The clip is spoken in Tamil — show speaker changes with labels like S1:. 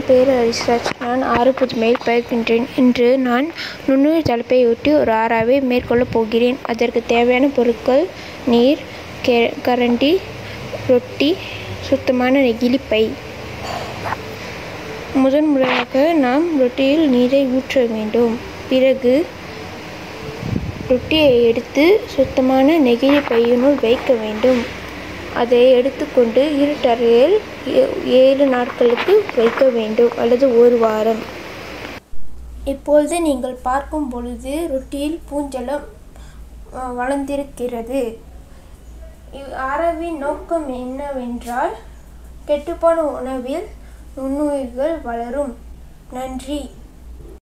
S1: பேர் ஹரிஸ்ராஜ் நான் ஆறு புதுமையில் பயிர்க்கின்றேன் இன்று நான் நுண்ணுயிர் தலைப்பையொட்டி ஒரு ஆராய்வை மேற்கொள்ளப் போகிறேன் அதற்கு தேவையான பொருட்கள் நீர் கே கரண்டி ரொட்டி சுத்தமான நெகிழி பை முதன் முறையாக நாம் ரொட்டியில் நீரை ஊற்ற வேண்டும் பிறகு ரொட்டியை எடுத்து சுத்தமான நெகிழி பையினுள் வைக்க வேண்டும் அதை எடுத்துக்கொண்டு இருட்டறையில் ஏ- ஏழு நாட்களுக்கு வைக்க வேண்டும் அல்லது ஒரு வாரம் இப்பொழுது நீங்கள் பார்க்கும் பொழுது ரொட்டியில் பூஞ்சலம் அஹ், வளர்ந்திருக்கிறது இவ் ஆராய்வின் நோக்கம் என்னவென்றால் கெட்டுப்போன உணவில் நுண்ணுயிர்கள் வளரும் நன்றி